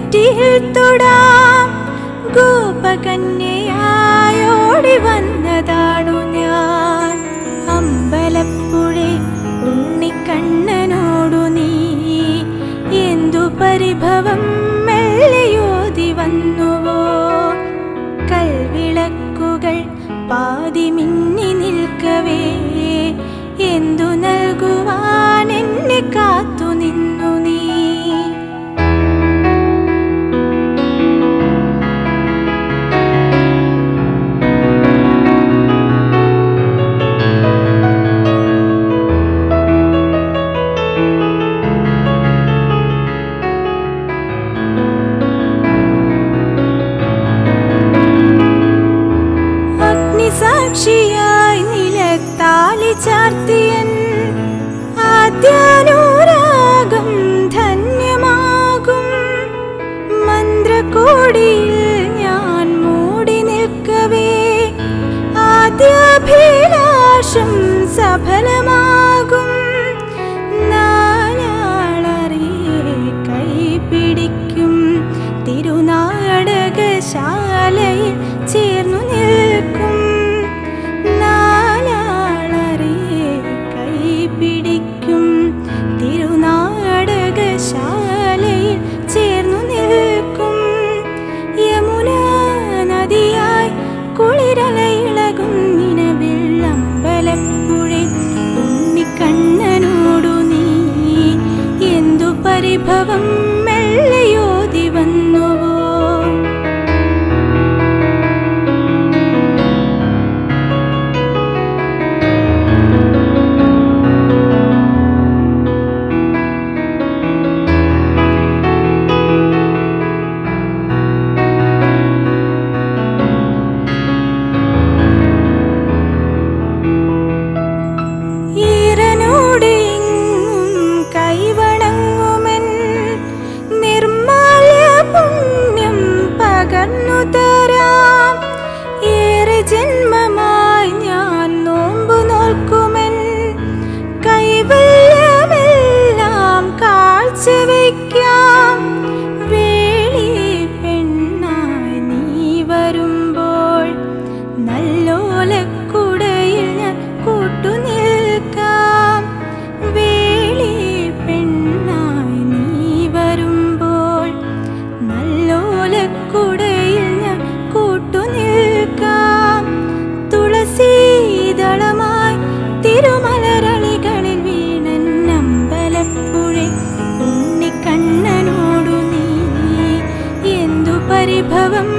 നെറ്റിയിൽ തൊടാം ഗോപകന്യയായോടി വന്നതാണു ഞാൻ അമ്പലപ്പുഴെ ഉണ്ണിക്കണ്ണനോടു നീ എന്തു പരിഭവം മെല്ലയോതി വന്നുവോ കൽവിളക്കുകൾ പാതി മിന്നി നിൽക്കവേ എന്തു നൽകുവാൻ എന്നെ കാത്തു നിന്നു നീ അഗ്നിസാക്ഷിയായി നിലത്താലി ചാർത്തിയൻ ആദ്യാനുരാഗം ധന്യമാകും മന്ത്രകോടിയിൽ ഞാൻ മൂടി നിൽക്കവേ ആദ്യാഭിലാഷം സഫലമാകും നാലാളറിയെ കൈപിടിക്കും തിരുനാടകശാലയിൽ ചേർന്നു നിൽക്കും നാലാളറിയെ കൈപിടിക്കും തിരുനാടകശാലയിൽ ചേർന്നു നിൽക്കും യമുന നദിയായി കുളിരലയിളകും നിലവിൽ അമ്പലപ്പുഴെ ഉണ്ണിക്കണ്ണനോടു നീ എന്തു പരിഭവം മെല്ലയോതി വന്നുവോ ഈറനോട് എങ്ങും കൈവണങ്ങുമെൻ നിർമ്മാല്യ പുണ്യം പകർന്നു തരാം ഏറെ ജന്മമായി ഞാൻ നോമ്പു നോൽക്കുമെൻ കൈവല്യമെല്ലാം കാഴ്ചവെക്കാം വേളി പെണ്ണായി നീ വരുമ്പോൾ നല്ലോലക്കുടയിൽ ഞാൻ കൂട്ടുനിൽക്കാം വേളി പെണ്ണായി നീ വരുമ്പോൾ നല്ലോലക്കുടയിൽ ഞാൻ കൂട്ടുനിൽക്കാം തുളസീതളമായി തിരുമലരളികളിൽ വീണൻ അമ്പലപ്പുഴെ ഉണ്ണിക്കണ്ണനോടു നീ എന്തു പരിഭവം